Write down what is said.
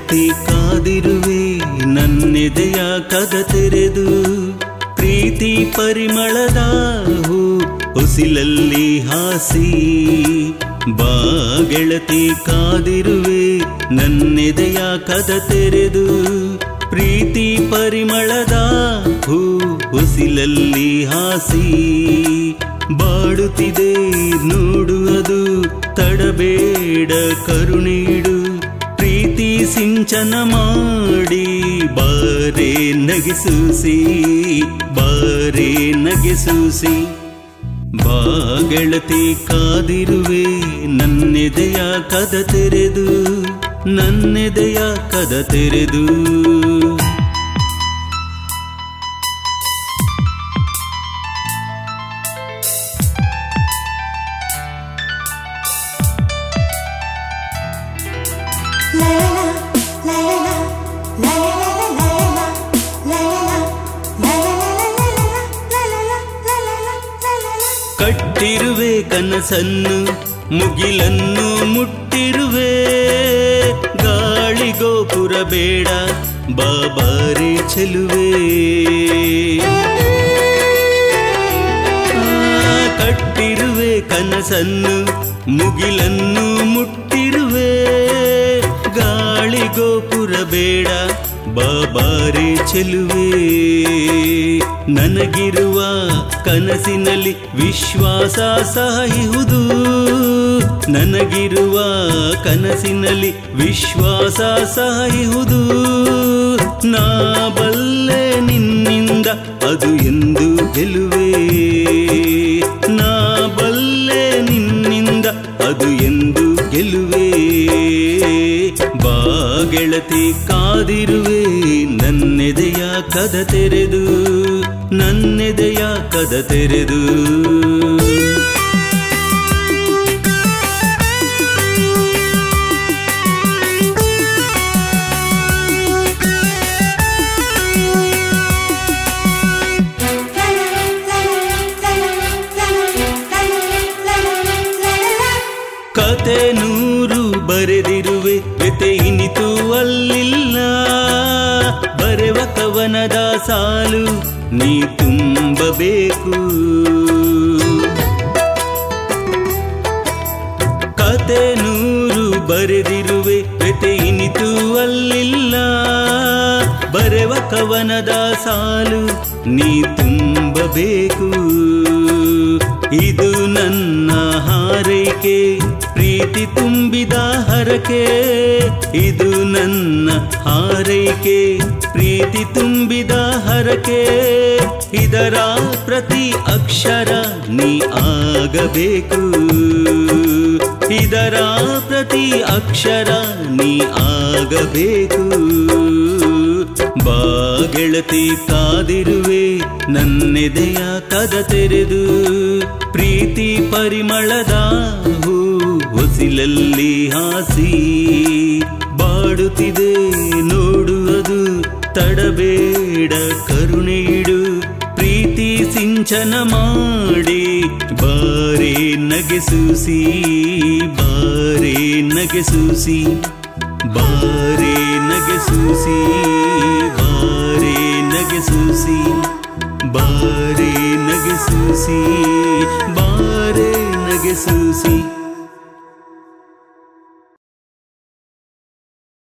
ಗೆಳತಿ ಕಾದಿರುವೆ ನನ್ನೆದೆಯ ಕದ ತೆರೆದು ಪ್ರೀತಿ ಪರಿಮಳದ ಹೂ ಹೊಸಿಲಲ್ಲಿ ಹಾಸಿ ಬಾ ಗೆಳತಿ ಕಾದಿರುವೆ ನನ್ನೆದೆಯ ಕದ ತೆರೆದು ಪ್ರೀತಿ ಪರಿಮಳದ ಹೂ ಹೊಸಿಲಲ್ಲಿ ಹಾಸಿ ಬಾಡುತ್ತಿದೆ ನೋಡುವುದು ತಡಬೇಡ ಕರುಣೀಡು ಪ್ರೀತಿ ಸಿಂಚನ ಮಾಡಿ ಬಾರೆ ನಗಿಸೂಸಿ ಬಾರೆ ನಗಿಸೂಸಿ ಬಾ ಗೆಳತಿ ಕಾದಿರುವೆ ನನ್ನೆದೆಯ ಕದ ತೆರೆದು ನನ್ನೆದೆಯ ಕದ ತೆರೆದು ಕಟ್ಟಿರುವೆ ಕನಸನ್ನು ಮುಗಿಲನ್ನು ಮುಟ್ಟಿರುವೆ ಗಾಳಿ ಗೋಪುರ ಬೇಡ ಬಾಬಾರಿ ಚೆಲುವೆ ಆ, ಕಟ್ಟಿರುವೆ ಕನಸನ್ನು ಮುಗಿಲನ್ನು ಮುಟ್ಟಿರುವೆ ಗಾಳಿ ಗೋಪುರ ಬೇಡ ಬಾಬಾರಿ ಚೆಲುವೆ ನನಗಿರುವ ಕನಸಿನಲ್ಲಿ ವಿಶ್ವಾಸ ಸಹಿಹುದು ನನಗಿರುವ ಕನಸಿನಲ್ಲಿ ವಿಶ್ವಾಸ ಸಹಿಹುದು ನಾ ಬಲ್ಲೆ ನಿನ್ನಿಂದ ಅದು ಎಂದು ಗೆಲುವೆ ನಾ ಬಲ್ಲೆ ನಿನ್ನಿಂದ ಅದು ಎಂದು ಗೆಲುವೆ ಬಾ ಗೆಳತಿ ಕಾದಿರುವೆ ನನ್ನೆದೆಯ ಕದ ತೆರೆದು ನನ್ನೆದೆಯ ಕದ ತೆರೆದು ಕತೆ ನೂರು ಬರೆದಿರುವೆ ಜೊತೆ ಇನಿತು ಅಲ್ಲಿಲ್ಲ ಬರೆವ ಕವನದ ಸಾಲು ನೀ ತುಂಬಬೇಕು ಕತೆ ನೂರು ಬರೆದಿರುವೆ ಜೊತೆ ಇನಿತು ಅಲ್ಲಿಲ್ಲ ಬರೆವ ಕವನದ ಸಾಲು ನೀ ತುಂಬಬೇಕು ಇದು ನನ್ನ ಹಾರೈಕೆ ಪ್ರೀತಿ ತುಂಬಿದ ಹರಕೆ ಇದು ನನ್ನ ಹಾರೈಕೆ ಪ್ರೀತಿ ತುಂಬಿದ ಹರಕೆ ಇದರ ಪ್ರತಿ ಅಕ್ಷರ ನೀ ಆಗಬೇಕು ಇದರ ಪ್ರತಿ ಅಕ್ಷರ ನೀ ಆಗಬೇಕು ಬಾ ಗೆಳತಿ ಕಾದಿರುವೆ ನನ್ನೆದೆಯ ಕದ ತೆರೆದು ಪ್ರೀತಿ ಪರಿಮಳದ ಹೂ ಹೊಸಿಲಲ್ಲಿ ಹಾಸಿ ಬಾಡುತ್ತಿದೆ ನೋಡುವುದು ತಡಬೇಡ ಕರುಣೆಯಿಡು ಪ್ರೀತಿ ಸಿಂಚನ ಮಾಡಿ ಬಾರೆ ನಗೆಸೂಸಿ ಬಾರೆ ನಗೆಸೂಸಿ ಬಾರೆ ನಗೆಸೂಸಿ ಬಾರೆ ನಗೆಸೂಸಿ ಬಾರೆ ನಗೆಸೂಸಿ ಬಾರೆ ನಗೆಸೂಸಿ